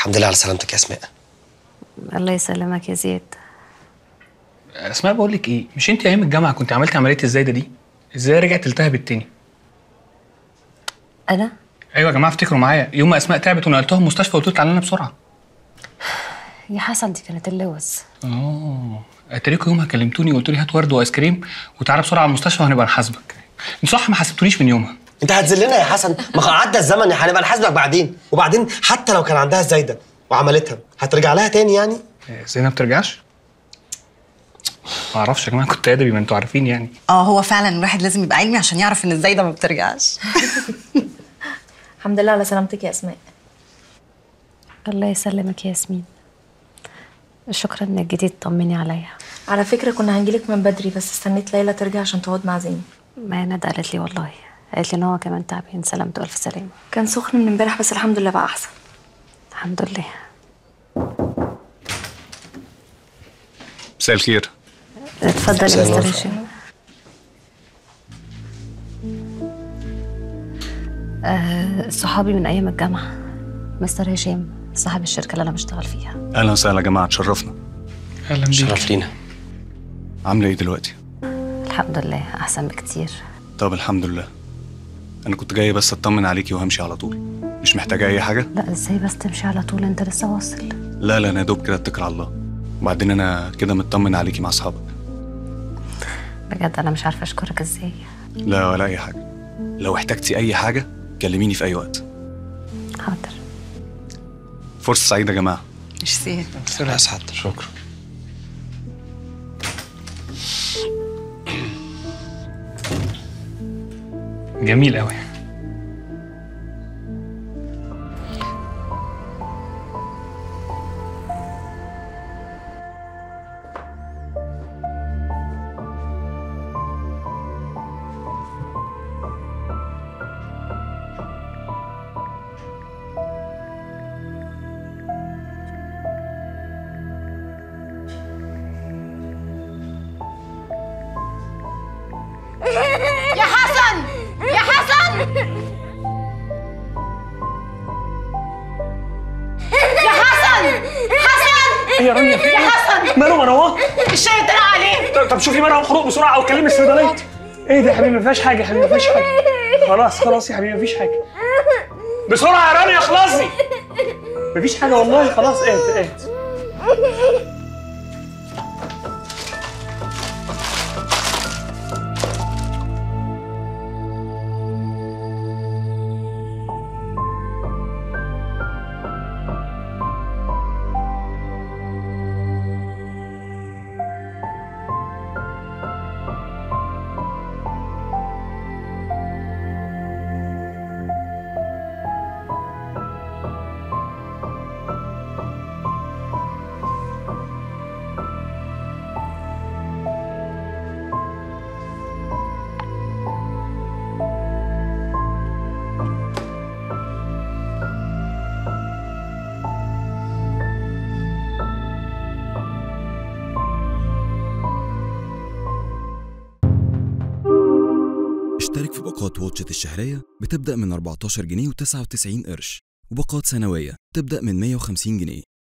الحمد لله على سلامتك يا اسماء الله يسلمك يا زياد اسماء بقول لك ايه مش انت ايام الجامعه كنت عملتي عمليه الزايده دي ازاي رجعت التهبت تاني انا ايوه يا جماعه افتكروا معايا يوم ما اسماء تعبت ونقلتها المستشفى قلت له تعالى لنا بسرعه يا حسن دي كانت اللوز اه اتاريكوا يومها كلمتوني وقلت لي هات ورد وايس كريم وتعالى بسرعه على المستشفى وهنبقى نحاسبك انت صح ما حاسبتونيش من يومها انت هتذلنا يا حسن ما عدى الزمن يا هنبقى نحاسبك بعدين وبعدين حتى لو كان عندها الزايده وعملتها هترجع لها تاني يعني إيه، زينب ما بترجعش ما اعرفش يا جماعه كنت ادبي ما انتوا عارفين يعني اه هو فعلا الواحد لازم يبقى علمي عشان يعرف ان الزايده ما بترجعش الحمد لله على سلامتك يا اسماء الله يسلمك يا ياسمين شكرا انك جيتي تطمني عليا على فكره كنا هنجيلك من بدري بس استنيت ليلى ترجع عشان تقعد مع زينب ما ندى قالت لي والله قالت لي ان هو كمان تعبان سلامته الف سلامه كان سخن من امبارح بس الحمد لله بقى احسن الحمد لله مساء الخير اتفضل مساء يا النور. مستر هشام آه، صحابي من ايام الجامعه مستر هشام صاحب الشركه اللي انا بشتغل فيها اهلا وسهلا يا جماعه تشرفنا اهلا بيك شرف لينا عامله ايه دلوقتي الحمد لله احسن بكتير طب الحمد لله انا كنت جاي بس اطمن عليكي وهمشي على طول مش محتاجه اي حاجه لا ازاي بس تمشي على طول انت لسه واصل لا لا انا يا دوب كده اتكل على الله وبعدين انا كده مطمن عليكي مع اصحابك بجد انا مش عارفه اشكرك ازاي لا ولا اي حاجه لو احتجتي اي حاجه كلميني في اي وقت حاضر فرصه سعيده يا جماعه ميرسي لا اسعد شكرا جميل قوي يا حسن يا حسن يا حسن حسن يا رانيا في يا حسن ماله مروان الشاي طلع عليه طب شوفي مرهم خروج بسرعه او كلمي الصيدليه ايه ده يا حبيبي ما فيهاش حاجه يا حبيبي ما فيهاش حاجه خلاص خلاص يا حبيبي ما فيش حاجه بسرعه يا رانيا اخلصي ما فيش حاجه والله خلاص اهت اهت اشترك في باقات واتشت الشهرية بتبدأ من 14 جنيه و99 قرش وباقات سنوية تبدأ من 150 جنيه